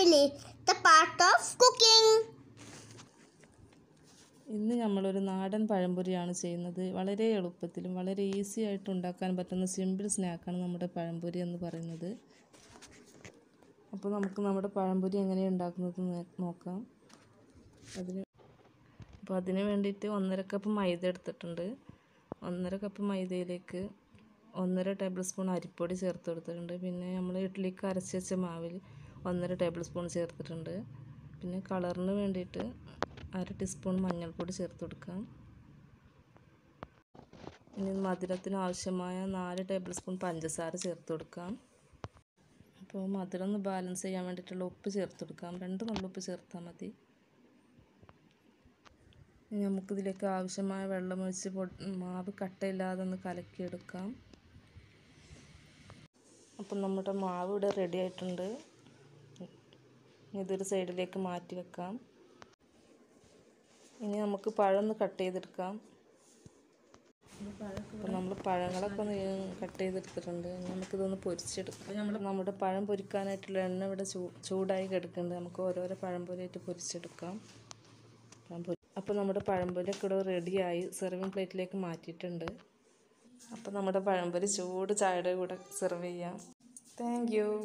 family, the part of cooking. ഇന്ന് നമ്മളൊരു നാടൻ പഴംപൊരിയാണ് ചെയ്യുന്നത് വളരെ എളുപ്പത്തിലും വളരെ ഈസി ആയിട്ട് ഉണ്ടാക്കാൻ പറ്റുന്ന സിമ്പിൾ സ്നാക്കാണ് നമ്മുടെ പഴംപൊരി എന്ന് പറയുന്നത് അപ്പോൾ നമുക്ക് നമ്മുടെ പഴംപൊരി എങ്ങനെയാണ് ഉണ്ടാക്കുന്നത് നോ- നോക്കാം അതിന് അപ്പോൾ അതിന് വേണ്ടിയിട്ട് ഒന്നര കപ്പ് മൈദ എടുത്തിട്ടുണ്ട് ഒന്നര കപ്പ് മൈദയിലേക്ക് ഒന്നര ടേബിൾ സ്പൂൺ അരിപ്പൊടി ചേർത്ത് കൊടുത്തിട്ടുണ്ട് പിന്നെ നമ്മൾ ഇഡ്ഡലിക്ക് അരച്ച് വെച്ച മാവിൽ ഒന്നര ടേബിൾ സ്പൂൺ ചേർത്തിട്ടുണ്ട് പിന്നെ കളറിന് വേണ്ടിയിട്ട് അര ടീസ്പൂൺ മഞ്ഞൾപ്പൊടി ചേർത്ത് കൊടുക്കാം ഇനി മധുരത്തിന് ആവശ്യമായ നാല് ടേബിൾ സ്പൂൺ പഞ്ചസാര ചേർത്ത് കൊടുക്കാം അപ്പോൾ മധുരം ഒന്ന് ബാലൻസ് ചെയ്യാൻ വേണ്ടിയിട്ടുള്ള ഉപ്പ് ചേർത്ത് കൊടുക്കാം രണ്ട് നുള്ളുപ്പ് ചേർത്താൽ മതി ഇനി നമുക്കിതിലേക്ക് ആവശ്യമായ വെള്ളമൊഴിച്ച് പൊ മാവ് കട്ടയില്ലാതെ ഒന്ന് കലക്കിയെടുക്കാം അപ്പം നമ്മുടെ മാവ് ഇവിടെ റെഡി ആയിട്ടുണ്ട് ഇതൊരു സൈഡിലേക്ക് മാറ്റി വെക്കാം ഇനി നമുക്ക് പഴം ഒന്ന് കട്ട് ചെയ്തെടുക്കാം അപ്പോൾ നമ്മൾ പഴങ്ങളൊക്കെ ഒന്ന് കട്ട് ചെയ്തെടുത്തിട്ടുണ്ട് ഇനി നമുക്കിതൊന്ന് പൊരിച്ചെടുക്കാം നമ്മൾ നമ്മുടെ പഴം പൊരിക്കാനായിട്ടുള്ള എണ്ണ ഇവിടെ ചൂ ചൂടായി കിടക്കുന്നുണ്ട് നമുക്ക് ഓരോരോ പഴംപൊരിയായിട്ട് പൊരിച്ചെടുക്കാം പഴംപൊരി അപ്പോൾ നമ്മുടെ പഴംപൊരിയൊക്കെ ഇവിടെ റെഡിയായി സെർവിങ് പ്ലേറ്റിലേക്ക് മാറ്റിയിട്ടുണ്ട് അപ്പോൾ നമ്മുടെ പഴംപൊരി ചൂട് ചായയുടെ കൂടെ സെർവ് ചെയ്യാം താങ്ക് യു